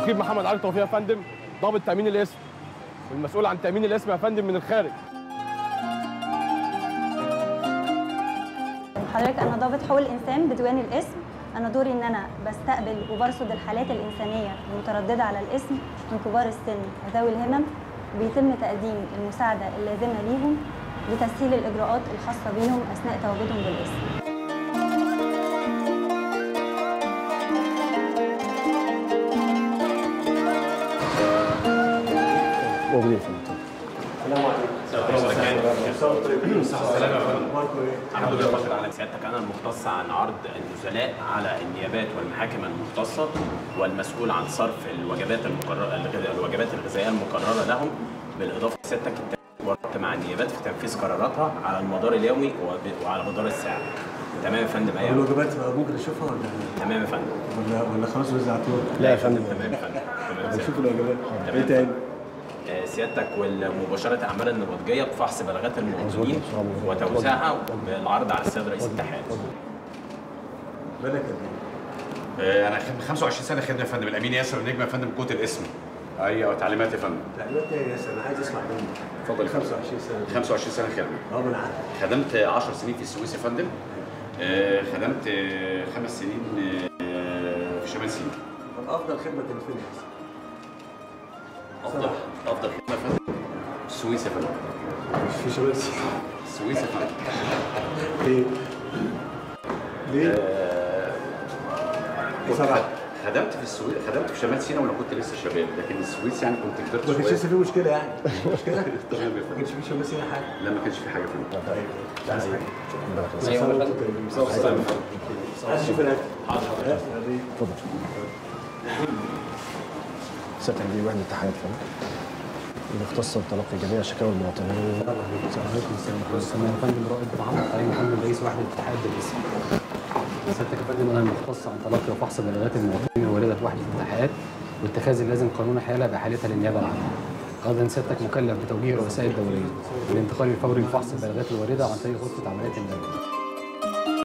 نقيب محمد علي توفيق يا فندم ضابط تامين الاسم والمسؤول عن تامين الاسم يا فندم من الخارج حضرتك انا ضابط حقوق الانسان بديوان الاسم انا دوري ان انا بستقبل وبرصد الحالات الانسانيه المتردده على الاسم من كبار السن وذوي الهمم وبيتم تقديم المساعده اللازمه ليهم لتسهيل الاجراءات الخاصه بيهم اثناء تواجدهم بالاسم موجودين يا فندم الحمد لله بشكر على سيادتك انا المختص عن عرض النزلاء على النيابات والمحاكم المختصه والمسؤول عن صرف الوجبات المقرره الغذاء- الوجبات الغذائيه المقرره لهم بالاضافه لسيادتك ورقت مع النيابات في تنفيذ قراراتها على المدار اليومي وب- وعلى مدار الساعه تمام يا فندم ايوه الوجبات ممكن اشوفها ولا تمام يا فندم ولا ولا خلاص وزعتوها؟ لا يا فندم تمام يا فندم تمام يا فندم. نشوف الوجبات تمام. ايه تاني؟ آه، سيادتك ومباشره اعمال النبطجيه بفحص بلاغات المواطنين وتوزيعها بالعرض على السيد رئيس الاتحاد بالك قد ايه؟ آه، انا خدمة 25 سنه خدمه يا فندم الامين ياسر النجم يا فندم كوت الاسم ايوه تعليمات يا فندم تعليمات ايه يا ياسر انا عايز اسمع منك اتفضل يا فندم. 25 سنه 25 سنه خدمه اه ما انا عارف خدمت 10 سنين في السويس يا فندم آه، خدمت آه، خمس سنين آه، في شمال سيناء طب افضل خدمه كانت فين يا ياسر؟ افضل افضل خدمه يا فندم السويس يا فندم مش في شمال سيناء السويس يا فندم ليه؟ ليه؟ بصراحه خدمت في السويس خدمت في شمال سيناء وانا كنت لسه شباب لكن السويس يعني كنت كبرت ما كانش شويه لسه في مشكله يعني مش مشكله؟ تمام يا ما فندم كانش في شمال سيناء حاجه لا ما كانش في حاجه يا فندم طيب مش عايز حاجه عايز اشوف الاكل حاضر سيادتك دي وحده تحيات فندم المختصه بتلقي جميع شكاوى المواطنين السلام عليكم السلام عليكم السلام يا فندم رائد محمد علي محمد رئيس وحده الاتحاد بالاسم. سيادتك يا فندم انا المختص عن تلقي وفحص بلاغات المواطنين الوارده في وحده الاتحاد واتخاذ اللازم قانون حاله باحالتها للنيابه العامه. ايضا سيادتك مكلف بتوجيه رؤساء الدوريه بالانتقال الفوري لفحص البلاغات الوارده عن طريق غرفه عمليات النيابه.